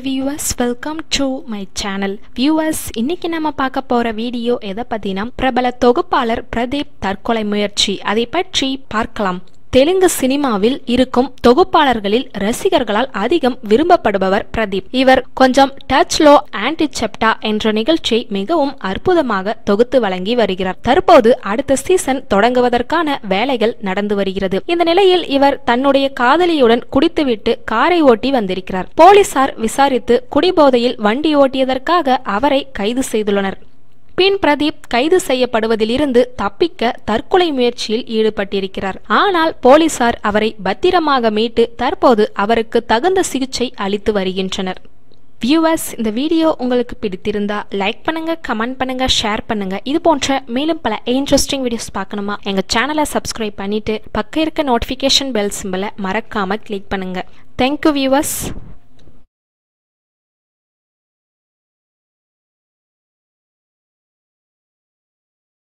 viewers welcome to my channel viewers இன்னைக்கு நம்ம பார்க்க போற வீடியோ எதை பத்தினா பிரபல தொகுப்பாளர் பிரதீப் தற்கொலை முயற்சி அதை பற்றி பார்க்கலாம் தெலுங்கு சினிமாவில் இருக்கும் தொகுப்பாளர்களில் ரசிகர்களால் அதிகம் விரும்பப்படுபவர் பிரதீப் இவர் கொஞ்சம் டச் லோ ஆன்டி செப்டா என்ற நிகழ்ச்சியை மிகவும் அற்புதமாக தொகுத்து வழங்கி வருகிறார் தற்போது அடுத்த சீசன் தொடங்குவதற்கான வேலைகள் நடந்து வருகிறது இந்த நிலையில் இவர் தன்னுடைய காதலியுடன் குடித்துவிட்டு காரை ஓட்டி வந்திருக்கிறார் போலீசார் விசாரித்து குடிபோதையில் வண்டி ஓட்டியதற்காக அவரை கைது செய்துள்ளனர் பின் பிரதீப் கைது செய்யப்படுவதிலிருந்து தப்பிக்க தற்கொலை முயற்சியில் ஈடுபட்டிருக்கிறார் ஆனால் போலீசார் அவரை பத்திரமாக மீட்டு தற்போது அவருக்கு தகுந்த சிகிச்சை அளித்து வருகின்றனர் வியூவர்ஸ் இந்த வீடியோ உங்களுக்கு பிடித்திருந்தா லைக் பண்ணுங்க கமெண்ட் பண்ணுங்க ஷேர் பண்ணுங்க இது போன்ற மேலும் பல இன்ட்ரெஸ்டிங் வீடியோஸ் பார்க்கணுமா எங்க சேனலை சப்ஸ்கிரைப் பண்ணிட்டு பக்கம் இருக்க நோட்டிஃபிகேஷன் பெல் சிம்பிளை மறக்காம கிளிக் பண்ணுங்க தேங்க்யூ வியூவர்ஸ்